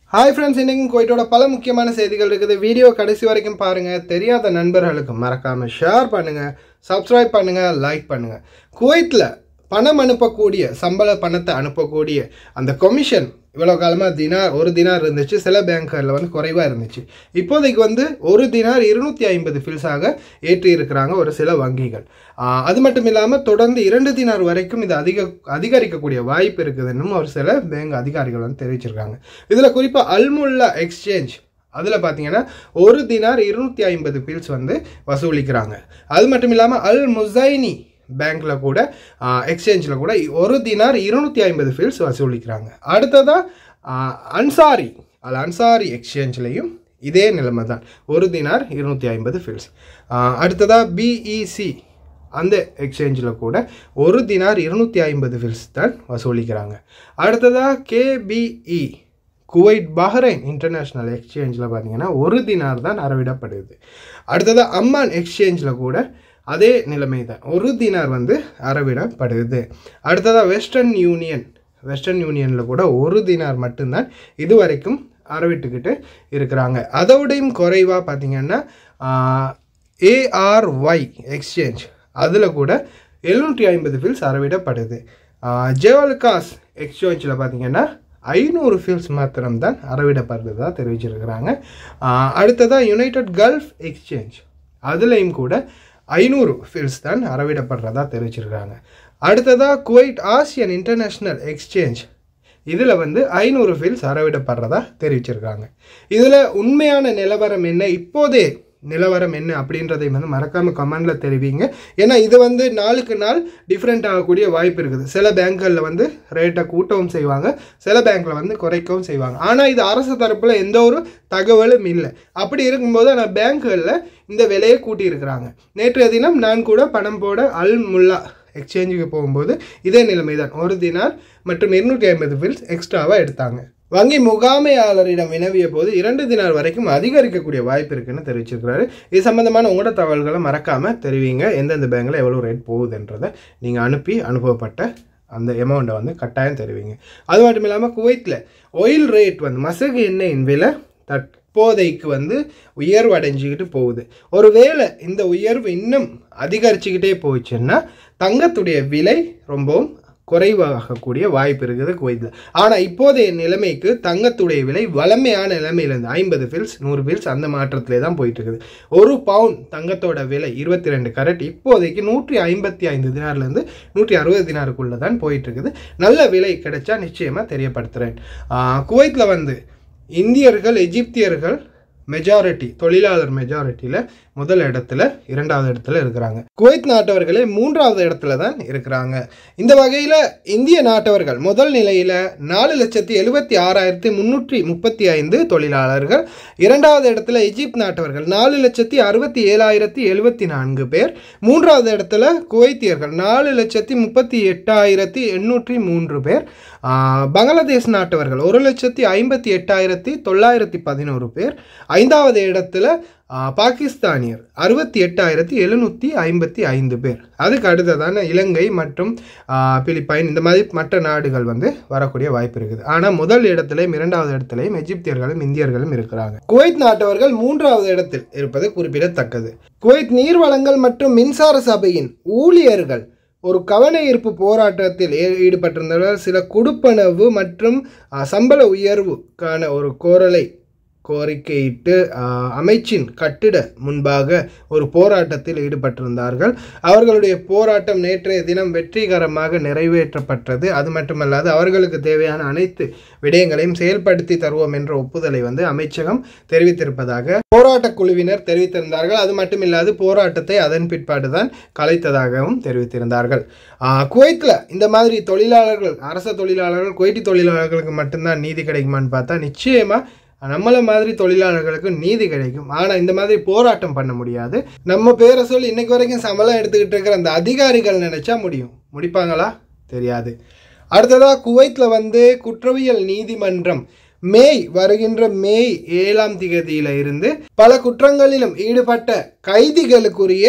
hi friends இன்றைக்கும் குவைட்டோட பல முக்கியமான செய்திகள் இருக்குது வீடியோ கடைசி வரைக்கும் பாருங்கள் தெரியாத நண்பர்களுக்கு மறக்காமல் ஷேர் பண்ணுங்கள் சப்ஸ்கிரைப் பண்ணுங்கள் லைக் பண்ணுங்கள் குவைத்தில் பணம் அனுப்பக்கூடிய சம்பள பணத்தை அனுப்பக்கூடிய அந்த கொமிஷன் இவ்வளோ காலமாக தினார் ஒரு தினார் இருந்துச்சு சில பேங்க்களில் வந்து குறைவாக இருந்துச்சு இப்போதைக்கு வந்து ஒரு தினார் இருநூற்றி ஐம்பது ஃபில்ஸாக ஏற்றி இருக்கிறாங்க ஒரு சில வங்கிகள் ஆஹ் அது மட்டும் இல்லாமல் தொடர்ந்து இரண்டு தினார் வரைக்கும் இது அதிக அதிகரிக்கக்கூடிய வாய்ப்பு இருக்குதுன்னு ஒரு சில பேங்க் அதிகாரிகள் வந்து தெரிவிச்சிருக்காங்க இதில் குறிப்பாக அல்முல்லா எக்ஸ்சேஞ்ச் அதில் பார்த்தீங்கன்னா ஒரு தினார் இருநூற்றி ஐம்பது பில்ஸ் வந்து வசூலிக்கிறாங்க அது மட்டும் இல்லாமல் அல் முசைனி பேங்க்கில் கூட எக்ஸ்சேஞ்சில் கூட ஒரு தினார் இருநூற்றி ஐம்பது ஃபில்ஸ் வசூலிக்கிறாங்க அடுத்ததாக அன்சாரி அல் அன்சாரி எக்ஸ்சேஞ்ச்லேயும் இதே நிலைமை தான் ஒரு தினார் இருநூற்றி ஐம்பது ஃபில்ஸ் அடுத்ததாக பிஇசி அந்த எக்ஸ்சேஞ்சில் கூட ஒரு தினார் இருநூற்றி ஐம்பது ஃபில்ஸ் தான் வசூலிக்கிறாங்க அடுத்ததாக கேபிஇ குவைட் பஹ்ரைன் இன்டர்நேஷ்னல் எக்ஸ்சேஞ்சில் பார்த்தீங்கன்னா ஒரு தினார் தான் அறவிடப்படுது அடுத்ததாக அம்மான் எக்ஸ்சேஞ்சில் கூட அதே நிலைமை தான் ஒரு தினார் வந்து அறவிடப்படுது அடுத்ததாக வெஸ்டர்ன் யூனியன் வெஸ்டர்ன் யூனியனில் கூட ஒரு தினார் மட்டும்தான் இதுவரைக்கும் அறவிட்டுக்கிட்டு இருக்கிறாங்க அதோடையும் குறைவாக பார்த்தீங்கன்னா ஏஆர்ஒய் எக்ஸ்சேஞ்ச் அதில் கூட எழுநூற்றி ஐம்பது ஃபில்ஸ் அறவிடப்படுது ஜெவல்காஸ் எக்ஸ்சேஞ்சில் பார்த்தீங்கன்னா ஐநூறு ஃபில்ஸ் மாத்திரம்தான் அறவிடப்படுறதா தெரிவிச்சிருக்கிறாங்க அடுத்ததாக யுனைடெட் கல்ஃப் எக்ஸ்சேஞ்ச் அதுலேயும் கூட ஐநூறு ஃபில்ஸ் தான் அறவிடப்படுறதா தெரிவிச்சிருக்காங்க அடுத்ததாக குவைட் ஆசியன் இன்டர்நேஷ்னல் எக்ஸ்சேஞ்ச் இதில் வந்து ஐநூறு ஃபில்ஸ் அறவிடப்படுறதா தெரிவிச்சிருக்காங்க இதில் உண்மையான நிலவரம் என்ன இப்போதே நிலவரம் என்ன அப்படின்றதை வந்து மறக்காமல் கமெண்டில் தெரிவிங்க ஏன்னா இது வந்து நாளுக்கு நாள் டிஃப்ரெண்ட் ஆகக்கூடிய வாய்ப்பு இருக்குது சில பேங்க்களில் வந்து ரேட்டை கூட்டவும் செய்வாங்க சில பேங்க்கில் வந்து குறைக்கவும் செய்வாங்க ஆனால் இது அரசு தரப்பில் எந்த ஒரு தகவலும் இல்லை அப்படி இருக்கும்போது ஆனால் பேங்க்குகளில் இந்த விலையை கூட்டியிருக்கிறாங்க நேற்றைய தினம் நான் கூட பணம் போட அல் முல்லா எக்ஸ்சேஞ்சுக்கு போகும்போது இதே நிலைமை தான் ஒரு தினார் மற்றும் இருநூற்றி ஐம்பது பில்ஸ் எக்ஸ்ட்ராவாக எடுத்தாங்க வங்கி முகாமையாளரிடம் வினவிய போது இரண்டு தினார் வரைக்கும் அதிகரிக்கக்கூடிய வாய்ப்பு இருக்குன்னு தெரிவிச்சிருக்கிறாரு இது சம்பந்தமான உங்களோட தகவல்களை மறக்காம தெரிவிங்க எந்தெந்த பேங்கில் எவ்வளோ ரேட் போகுதுன்றதை நீங்கள் அனுப்பி அனுப்பப்பட்ட அந்த எமௌண்ட்டை வந்து கட்டாயம் தெரிவிங்க அது மட்டும் இல்லாமல் குவைத்தில் ஒயில் ரேட் வந்து மசகு எண்ணெயின் விலை தற்போதைக்கு வந்து உயர்வு அடைஞ்சிக்கிட்டு போகுது ஒருவேளை இந்த உயர்வு இன்னும் அதிகரிச்சுக்கிட்டே போச்சுன்னா தங்கத்துடைய விலை ரொம்பவும் குறைவாகக்கூடிய வாய்ப்பு இருக்குது குவைத்தில் ஆனால் இப்போதைய நிலைமைக்கு தங்கத்துடைய விலை வளமையான நிலைமையிலேருந்து ஐம்பது ஃபில்ஸ் நூறு ஃபில்ஸ் அந்த மாற்றத்திலே தான் போயிட்டு இருக்குது ஒரு பவுன் தங்கத்தோட விலை இருபத்தி ரெண்டு கரட் இப்போதைக்கு நூற்றி ஐம்பத்தி ஐந்து தினார்லேருந்து நூற்றி அறுபது தினாருக்குள்ளே தான் போயிட்டு இருக்குது நல்ல விலை கிடைச்சா நிச்சயமாக தெரியப்படுத்துகிறேன் குவைத்தில் வந்து இந்தியர்கள் எஜிப்தியர்கள் மெஜாரிட்டி தொழிலாளர் மெஜாரிட்டியில் முதல் இடத்துல இரண்டாவது இடத்துல இருக்கிறாங்க குவைத் நாட்டவர்களே மூன்றாவது இடத்துல தான் இருக்கிறாங்க இந்த வகையில் இந்திய நாட்டவர்கள் முதல் நிலையில் நாலு லட்சத்தி எழுபத்தி ஆறாயிரத்தி முந்நூற்றி முப்பத்தி ஐந்து தொழிலாளர்கள் இரண்டாவது இடத்துல எஜிப்த் நாட்டவர்கள் நாலு லட்சத்தி அறுபத்தி ஏழாயிரத்தி எழுபத்தி நான்கு பேர் மூன்றாவது இடத்துல குவைத்தியர்கள் நாலு லட்சத்தி முப்பத்தி எட்டாயிரத்தி எண்ணூற்றி மூன்று பேர் பங்களாதேஷ் நாட்டவர்கள் ஒரு லட்சத்தி ஐம்பத்தி எட்டாயிரத்தி தொள்ளாயிரத்தி பதினோரு பேர் ஐந்தாவது இடத்துல பாகிஸ்தானியர் அறுபத்தி எட்டாயிரத்தி எழுநூற்றி ஐம்பத்தி ஐந்து பேர் அதுக்கு அடுத்ததான இலங்கை மற்றும் பிலிப்பைன் இந்த மாதிரி மற்ற நாடுகள் வந்து வரக்கூடிய வாய்ப்பு இருக்குது ஆனால் முதல் இடத்துலையும் இரண்டாவது இடத்துலையும் எஜிப்தியர்களும் இந்தியர்களும் இருக்கிறாங்க குவைத் நாட்டவர்கள் மூன்றாவது இடத்தில் இருப்பது குறிப்பிடத்தக்கது குவைத் நீர்வளங்கள் மற்றும் மின்சார சபையின் ஊழியர்கள் ஒரு கவன ஈர்ப்பு போராட்டத்தில் ஈடுபட்டிருந்தவர் சில கொடுப்பனவு மற்றும் சம்பள உயர்வுக்கான ஒரு கோரலை கோரிக்கையிட்டு அமைச்சின் கட்டிட முன்பாக ஒரு போராட்டத்தில் ஈடுபட்டிருந்தார்கள் அவர்களுடைய போராட்டம் நேற்றைய தினம் வெற்றிகரமாக நிறைவேற்றப்பட்டது அது மட்டுமல்லாது அவர்களுக்கு தேவையான அனைத்து விடயங்களையும் செயல்படுத்தி தருவோம் என்ற ஒப்புதலை வந்து அமைச்சகம் தெரிவித்திருப்பதாக போராட்ட குழுவினர் தெரிவித்திருந்தார்கள் அது மட்டுமில்லாது போராட்டத்தை அதன் பிற்பாடு தான் கலைத்ததாகவும் தெரிவித்திருந்தார்கள் குவைத்தில் இந்த மாதிரி தொழிலாளர்கள் அரச தொழிலாளர்கள் குவைட்டி தொழிலாளர்களுக்கு மட்டும்தான் நீதி கிடைக்குமான்னு பார்த்தா நிச்சயமாக நம்மளை மாதிரி தொழிலாளர்களுக்கு நீதி கிடைக்கும் ஆனால் இந்த மாதிரி போராட்டம் பண்ண முடியாது நம்ம பேரை சொல்லி இன்னைக்கு வரைக்கும் சம்பளம் எடுத்துக்கிட்டு இருக்கிற அந்த அதிகாரிகள் நினைச்சா முடியும் முடிப்பாங்களா தெரியாது அடுத்ததாக குவைத்தில் வந்து குற்றவியல் நீதிமன்றம் மேய் வருகின்ற மேய் ஏழாம் திகதியில இருந்து பல குற்றங்களிலும் ஈடுபட்ட கைதிகளுக்குரிய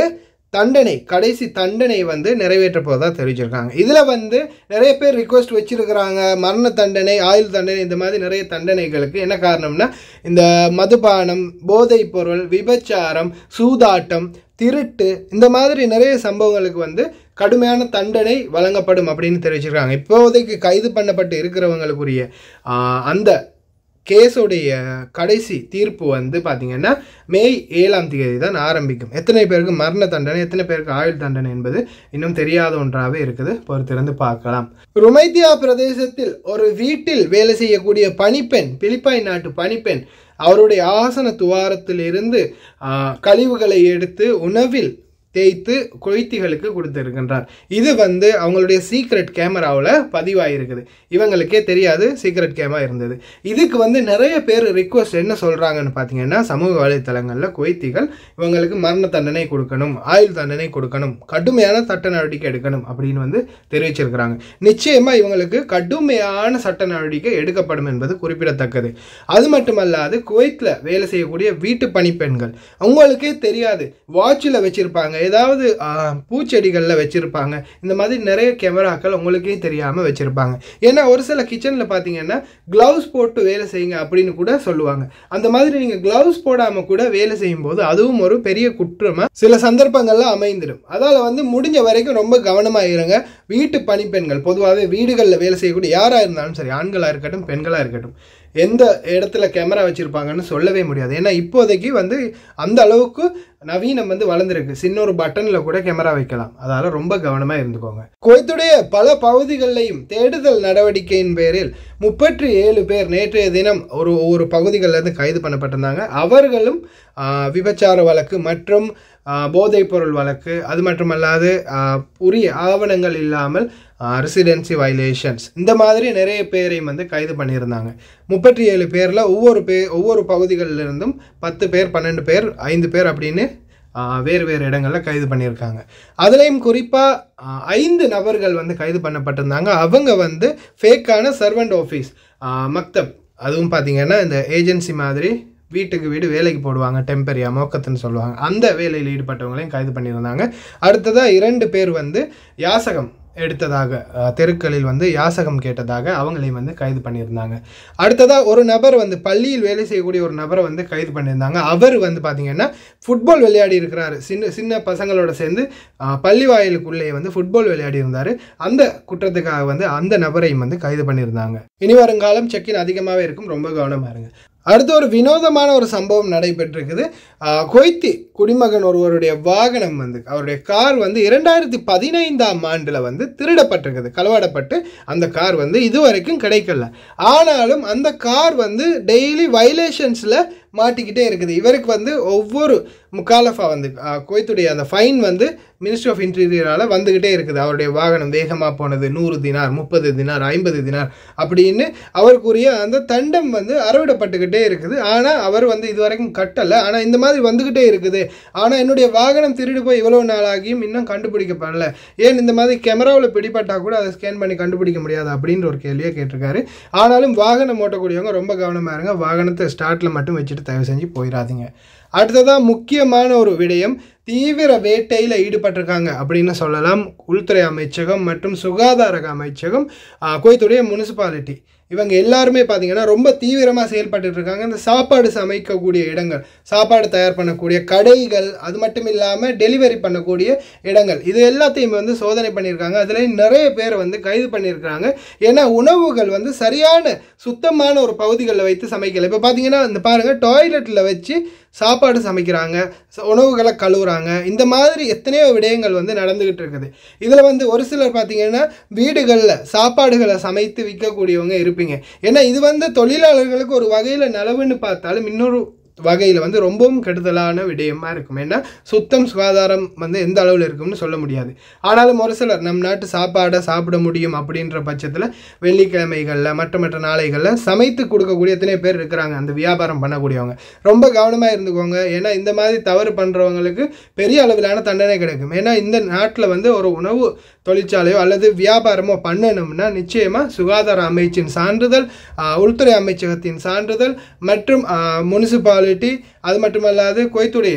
தண்டனை கடைசி தண்டனை வந்து நிறைவேற்ற போதா தெரிவிச்சிருக்காங்க இதில் வந்து நிறைய பேர் ரிக்வெஸ்ட் வச்சிருக்கிறாங்க மரண தண்டனை ஆயுள் தண்டனை இந்த மாதிரி நிறைய தண்டனைகளுக்கு என்ன காரணம்னா இந்த மதுபானம் போதைப் பொருள் விபச்சாரம் சூதாட்டம் திருட்டு இந்த மாதிரி நிறைய சம்பவங்களுக்கு வந்து கடுமையான தண்டனை வழங்கப்படும் அப்படின்னு தெரிவிச்சிருக்காங்க இப்போதைக்கு கைது பண்ணப்பட்டு இருக்கிறவங்களுக்குரிய ஆஹ், அந்த கேஸுடைய கடைசி தீர்ப்பு வந்து பார்த்தீங்கன்னா மே ஏழாம் தேதி தான் ஆரம்பிக்கும் எத்தனை பேருக்கு மரண தண்டனை எத்தனை பேருக்கு ஆயுள் தண்டனை என்பது இன்னும் தெரியாத ஒன்றாகவே இருக்குது பொறுத்திருந்து பார்க்கலாம் ருமைத்தியா பிரதேசத்தில் ஒரு வீட்டில் வேலை செய்யக்கூடிய பணிப்பெண் பிலிப்பைன் நாட்டு பணிப்பெண் அவருடைய ஆசன துவாரத்தில் இருந்து ஆஹ், கழிவுகளை எடுத்து உணவில் தேய்த்து கொய்த்திகளுக்கு கொடுத்திருக்கின்றார் இது வந்து அவங்களுடைய சீக்ரெட் கேமராவில் பதிவாயிருக்குது இவங்களுக்கே தெரியாது சீக்ரெட் கேமரா இருந்தது இதுக்கு வந்து நிறைய பேர் ரிக்வஸ்ட் என்ன சொல்கிறாங்கன்னு பார்த்தீங்கன்னா சமூக வலைத்தளங்களில் கொய்த்திகள் இவங்களுக்கு மரண தண்டனை கொடுக்கணும் ஆயுள் தண்டனை கொடுக்கணும் கடுமையான சட்ட நடவடிக்கை எடுக்கணும் அப்படின்னு வந்து தெரிவிச்சிருக்கிறாங்க நிச்சயமாக இவங்களுக்கு கடுமையான சட்ட நடவடிக்கை எடுக்கப்படும் என்பது குறிப்பிடத்தக்கது அது மட்டுமல்லாது குவைத்தில் வேலை செய்யக்கூடிய வீட்டு பணிப்பெண்கள் அவங்களுக்கே தெரியாது வாட்சில் வச்சுருப்பாங்க ஏதாவது ஆ, பூச்செடிகளில் வச்சுருப்பாங்க இந்த மாதிரி நிறைய கேமராக்கள் உங்களுக்கே தெரியாமல் வச்சுருப்பாங்க ஏன்னா ஒரு சில கிச்சனில் பார்த்தீங்கன்னா க்ளவுஸ் போட்டு வேலை செய்யுங்க அப்படின்னு கூட சொல்லுவாங்க அந்த மாதிரி நீங்கள் க்ளவுஸ் போடாமல் கூட வேலை செய்யும்போது அதுவும் ஒரு பெரிய குற்றமாக சில சந்தர்ப்பங்கள்ல அமைந்திடும் அதால் வந்து முடிஞ்ச வரைக்கும் ரொம்ப கவனமாக இருங்க வீட்டு பணிப்பெண்கள் பொதுவாகவே வீடுகளில் வேலை செய்யக்கூடிய யாராக இருந்தாலும் சரி ஆண்களாக இருக்கட்டும் பெண்களாக இருக்கட்டும் எந்த இடத்துல கேமரா வச்சுருப்பாங்கன்னு சொல்லவே முடியாது ஏன்னா இப்போதைக்கு வந்து அந்த அளவுக்கு நவீனம் வந்து வளர்ந்துருக்கு சின்ன ஒரு பட்டனில் கூட கேமரா வைக்கலாம் அதால் ரொம்ப கவனமாக இருந்துக்கோங்க குவைத்துடைய பல பகுதிகளிலையும் தேடுதல் நடவடிக்கையின் பேரில் முப்பத்தி ஏழு பேர் நேற்றைய தினம் ஒரு ஒரு பகுதிகளில் இருந்து கைது பண்ணப்பட்டிருந்தாங்க அவர்களும் ஆ, விபச்சார வழக்கு மற்றும் ஆ, போதைப் பொருள் வழக்கு அது மட்டுமல்லாது ஆ, உரிய ஆவணங்கள் இல்லாமல் ரெசிடென்சி வயலேஷன்ஸ் இந்த மாதிரி நிறைய பேரையும் வந்து கைது பண்ணியிருந்தாங்க முப்பத்தி ஏழு பேரில் ஒவ்வொரு பே ஒவ்வொரு பகுதிகளில் இருந்தும் பத்து பேர் பன்னெண்டு பேர் ஐந்து பேர் அப்படின்னு ஆ, வேறு வேறு இடங்களில் கைது பண்ணியிருக்காங்க அதுலேயும் குறிப்பாக ஐந்து நபர்கள் வந்து கைது பண்ணப்பட்டிருந்தாங்க அவங்க வந்து ஃபேக்கான சர்வெண்ட் ஆஃபீஸ் மக்தப் அதுவும் பார்த்தீங்கன்னா இந்த ஏஜென்சி மாதிரி வீட்டுக்கு வீடு வேலைக்கு போடுவாங்க டெம்பரியா மோக்கத்துன்னு சொல்லுவாங்க அந்த வேலையில் ஈடுபட்டவங்களையும் கைது பண்ணியிருந்தாங்க அடுத்ததாக இரண்டு பேர் வந்து யாசகம் எடுத்ததாக அஹ், தெருக்களில் வந்து யாசகம் கேட்டதாக அவங்களையும் வந்து கைது பண்ணியிருந்தாங்க அடுத்ததாக ஒரு நபர் வந்து பள்ளியில் வேலை செய்யக்கூடிய ஒரு நபரை வந்து கைது பண்ணியிருந்தாங்க அவர் வந்து பார்த்தீங்கன்னா ஃபுட்பால் விளையாடி இருக்கிறாரு சின்ன சின்ன பசங்களோட சேர்ந்து அஹ், பள்ளி வாயிலுக்குள்ளே வந்து ஃபுட்பால் விளையாடி இருந்தார் அந்த குற்றத்துக்காக வந்து அந்த நபரையும் வந்து கைது பண்ணியிருந்தாங்க இனி வருங்காலம் செக்கின் அதிகமாகவே இருக்கும் ரொம்ப கவனமாக இருங்க அடுத்து ஒரு வினோதமான ஒரு சம்பவம் நடைபெற்றிருக்குது ஆஹ், கொய்த்தி குடிமகன் ஒருவருடைய வாகனம் வந்து அவருடைய கார் வந்து இரண்டாயிரத்தி பதினைந்தாம் ஆண்டில் வந்து திருடப்பட்டிருக்குது களவாடப்பட்டு அந்த கார் வந்து இதுவரைக்கும் கிடைக்கல ஆனாலும் அந்த கார் வந்து டெய்லி வைலேஷன்ஸில் மாட்டிக்கிட்டே இருக்குது இவருக்கு வந்து ஒவ்வொரு முக்காலஃபா வந்து ஆஹ், குவைத்துடைய அந்த ஃபைன் வந்து மினிஸ்ட்ரி ஆஃப் இன்டீரியரால் வந்துக்கிட்டே இருக்குது அவருடைய வாகனம் வேகமாக போனது நூறு தினார் முப்பது தினார் ஐம்பது தினார் அப்படின்னு அவருக்குரிய அந்த தண்டம் வந்து அறவிடப்பட்டுக்கிட்டே இருக்குது ஆனால் அவர் வந்து இதுவரைக்கும் கட்டலை ஆனால் இந்த மாதிரி வந்துக்கிட்டே இருக்குது ஆனால் என்னுடைய வாகனம் திருடு போய் இவ்வளோ நாளாகியும் இன்னும் கண்டுபிடிக்கப்படல ஏன் இந்த மாதிரி கேமராவில் பிடிபட்டால் கூட அதை ஸ்கேன் பண்ணி கண்டுபிடிக்க முடியாது அப்படின்ற ஒரு கேள்வியை கேட்டிருக்காரு ஆனாலும் வாகனம் ஓட்டக்கூடியவங்க ரொம்ப கவனமாக இருங்க வாகனத்தை ஸ்டார்ட்டில் மட்டும் வச்சுட்டு தயவு செஞ்சு போயிடாதீங்க அடுத்ததாக முக்கியமான ஒரு விடயம் தீவிர வேட்டையில் ஈடுபட்டிருக்காங்க அப்படின்னு சொல்லலாம் உள்துறை அமைச்சகம் மற்றும் சுகாதார அமைச்சகம் ஆஹ், குவைத்துடைய முனிசிபாலிட்டி இவங்க எல்லாருமே பார்த்தீங்கன்னா ரொம்ப தீவிரமாக செயல்பட்டுட்டு இருக்காங்க இந்த சாப்பாடு சமைக்கக்கூடிய இடங்கள் சாப்பாடு தயார் பண்ணக்கூடிய கடைகள் அது மட்டும் இல்லாமல் டெலிவரி பண்ணக்கூடிய இடங்கள் இது எல்லாத்தையும் வந்து சோதனை பண்ணியிருக்காங்க அதில் நிறைய பேர் வந்து கைது பண்ணியிருக்காங்க ஏன்னா உணவுகள் வந்து சரியான சுத்தமான ஒரு பகுதிகளில் வைத்து சமைக்கல இப்போ பார்த்தீங்கன்னா இந்த பாருங்கள் டாய்லெட்டில் வச்சு சாப்பாடு சமைக்கிறாங்க ச- உணவுகளை கழுவுறாங்க இந்த மாதிரி எத்தனையோ விடயங்கள் வந்து நடந்துகிட்டு இருக்குது இதில் வந்து ஒரு சிலர் பார்த்தீங்கன்னா வீடுகளில் சாப்பாடுகளை சமைத்து விற்கக்கூடியவங்க இருப்பீங்க ஏன்னா இது வந்து தொழிலாளர்களுக்கு ஒரு வகையில் நலவுன்னு பார்த்தாலும் இன்னொரு வகையில் வந்து ரொம்பவும் கெடுதலான விடயமா இருக்கும் ஏன்னா சுத்தம் சுகாதாரம் வந்து எந்த அளவில் இருக்கும்னு சொல்ல முடியாது ஆனாலும் ஒரு சிலர் நம் நாட்டு சாப்பாடை சாப்பிட முடியும் அப்படின்ற பட்சத்தில் வெள்ளிக்கிழமைகளில் மற்ற மற்ற நாளைகளில் சமைத்து கொடுக்கக்கூடிய எத்தனை பேர் இருக்கிறாங்க அந்த வியாபாரம் பண்ணக்கூடியவங்க ரொம்ப கவனமாக இருந்துக்கோங்க ஏன்னா இந்த மாதிரி தவறு பண்ணுறவங்களுக்கு பெரிய அளவிலான தண்டனை கிடைக்கும் ஏன்னா இந்த நாட்டில் வந்து ஒரு உணவு தொழிற்சாலையோ அல்லது வியாபாரமோ பண்ணணும்னா நிச்சயமாக சுகாதார அமைச்சின் சான்றிதழ் ஆஹ், உள்துறை அமைச்சகத்தின் சான்றிதழ் மற்றும் முனிசிபாலிட்டி அது மட்டுமல்லாது குவைத்துடைய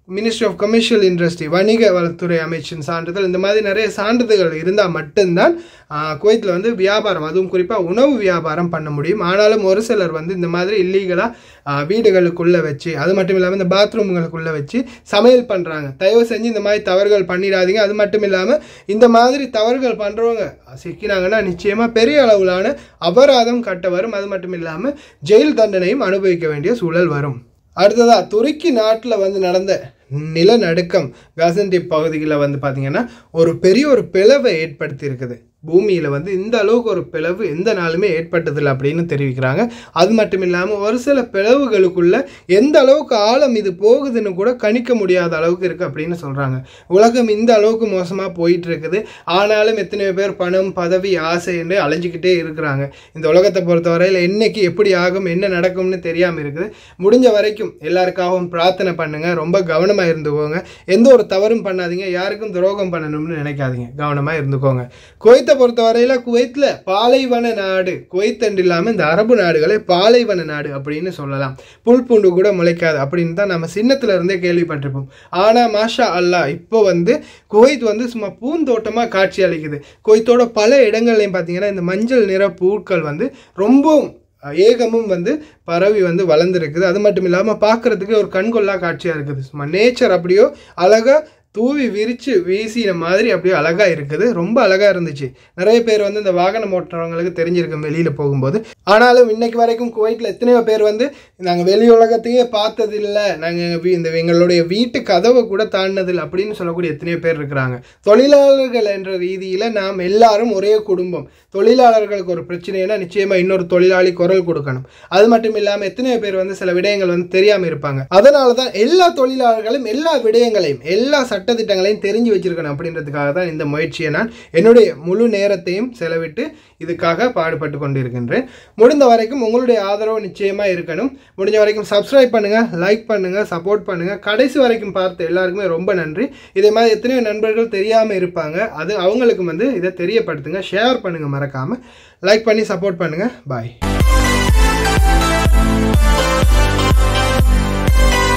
மினிஸ்ட்ரி ஆஃப் கமர்ஷியல் இண்டஸ்ட்ரி வணிக வளத்துறை அமைச்சின் சான்றிதழ் இந்த மாதிரி நிறைய சான்றிதழ்கள் இருந்தால் மட்டும்தான் குவைத்தில் வந்து வியாபாரம் அதுவும் குறிப்பாக உணவு வியாபாரம் பண்ண முடியும் ஆனாலும் ஒரு சிலர் வந்து இந்த மாதிரி இல்லீகலாக வீடுகளுக்குள்ளே வச்சு அது மட்டும் இல்லாமல் இந்த பாத்ரூம்களுக்குள்ளே வச்சு சமையல் பண்ணுறாங்க தயவு செஞ்சு இந்த மாதிரி தவறுகள் பண்ணிடாதீங்க அது மட்டும் இல்லாமல் இந்த மாதிரி தவறுகள் பண்ணுறவங்க சிக்கினாங்கன்னா நிச்சயமாக பெரிய அளவிலான அபராதம் கட்ட வரும் அது மட்டும் இல்லாமல் ஜெயில் தண்டனையும் அனுபவிக்க வேண்டிய சூழல் வரும் அடுத்ததா துருக்கி நாட்டில் வந்து நடந்த நிலநடுக்கம் காசன்டிப் பகுதியில் வந்து பார்த்திங்கன்னா ஒரு பெரிய ஒரு பிளவை ஏற்படுத்தி இருக்குது பூமியில் வந்து இந்த அளவுக்கு ஒரு பிளவு எந்த நாளுமே ஏற்பட்டதில்லை அப்படின்னு தெரிவிக்கிறாங்க அது மட்டும் இல்லாமல் ஒரு சில பிளவுகளுக்குள்ள எந்த அளவுக்கு ஆழம் இது போகுதுன்னு கூட கணிக்க முடியாத அளவுக்கு இருக்குது அப்படின்னு சொல்கிறாங்க உலகம் இந்த அளவுக்கு மோசமாக போயிட்டு இருக்குது ஆனாலும் எத்தனையோ பேர் பணம் பதவி ஆசை என்று அலைஞ்சிக்கிட்டே இருக்கிறாங்க இந்த உலகத்தை பொறுத்தவரையில் என்னைக்கு எப்படி ஆகும் என்ன நடக்கும்னு தெரியாமல் இருக்குது முடிஞ்ச வரைக்கும் எல்லாருக்காகவும் பிரார்த்தனை பண்ணுங்க ரொம்ப கவனமாக இருந்துக்கோங்க எந்த ஒரு தவறும் பண்ணாதீங்க யாருக்கும் துரோகம் பண்ணணும்னு நினைக்காதீங்க கவனமாக இருந்துக்கோங்க குவைத்தை பொறுத்தவரையில் குவைத்தில் பாலைவன நாடு குவைத் என்று இல்லாமல் இந்த அரபு நாடுகளை பாலைவன நாடு அப்படின்னு சொல்லலாம் புல் பூண்டு கூட முளைக்காது அப்படின்னு தான் நம்ம சின்னத்துல இருந்தே கேள்விப்பட்டிருப்போம் ஆனால் மாஷா அல்லாஹ் இப்போ வந்து குவைத் வந்து சும்மா பூந்தோட்டமாக காட்சி அளிக்குது குவைத்தோட பல இடங்கள்லையும் பார்த்தீங்கன்னா இந்த மஞ்சள் நிற பூக்கள் வந்து ரொம்பவும் ஏகமும் வந்து பரவி வந்து வளர்ந்துருக்குது அது மட்டும் இல்லாமல் பார்க்குறதுக்கு ஒரு கண்கொள்ளா காட்சியாக இருக்குது சும்மா நேச்சர் அப்படியோ அழகாக தூவி விரித்து வீசின மாதிரி அப்படியே அழகாக இருக்குது ரொம்ப அழகாக இருந்துச்சு நிறைய பேர் வந்து இந்த வாகனம் ஓட்டுறவங்களுக்கு தெரிஞ்சிருக்கும் வெளியில் போகும்போது ஆனாலும் இன்னைக்கு வரைக்கும் குவைட்டில் எத்தனையோ பேர் வந்து நாங்கள் வெளி உலகத்தையே பார்த்ததில்லை நாங்கள் இந்த எங்களுடைய வீட்டு கதவை கூட தாண்டினதில்லை அப்படின்னு சொல்லக்கூடிய எத்தனையோ பேர் இருக்கிறாங்க தொழிலாளர்கள் என்ற ரீதியில் நாம் எல்லாரும் ஒரே குடும்பம் தொழிலாளர்களுக்கு ஒரு பிரச்சனைனா நிச்சயமாக இன்னொரு தொழிலாளி குரல் கொடுக்கணும் அது மட்டும் இல்லாமல் எத்தனையோ பேர் வந்து சில விடயங்கள் வந்து தெரியாமல் இருப்பாங்க அதனால தான் எல்லா தொழிலாளர்களும் எல்லா விடயங்களையும் எல்லா சட்டத்திட்டங்களையும் தெரிஞ்சு வச்சிருக்கணும் அப்படின்றதுக்காக தான் இந்த முயற்சியை நான் என்னுடைய முழு நேரத்தையும் செலவிட்டு இதுக்காக பாடுபட்டு கொண்டிருக்கின்றேன் முடிந்த வரைக்கும் உங்களுடைய ஆதரவு நிச்சயமாக இருக்கணும் முடிஞ்ச வரைக்கும் சப்ஸ்கிரைப் பண்ணுங்கள் லைக் பண்ணுங்கள் சப்போர்ட் பண்ணுங்கள் கடைசி வரைக்கும் பார்த்த எல்லாருக்குமே ரொம்ப நன்றி இதே மாதிரி எத்தனையோ நண்பர்கள் தெரியாமல் இருப்பாங்க அது அவங்களுக்கு வந்து இதை தெரியப்படுத்துங்க ஷேர் பண்ணுங்கள் மறக்காமல் லைக் பண்ணி சப்போர்ட் பண்ணுங்கள் பாய்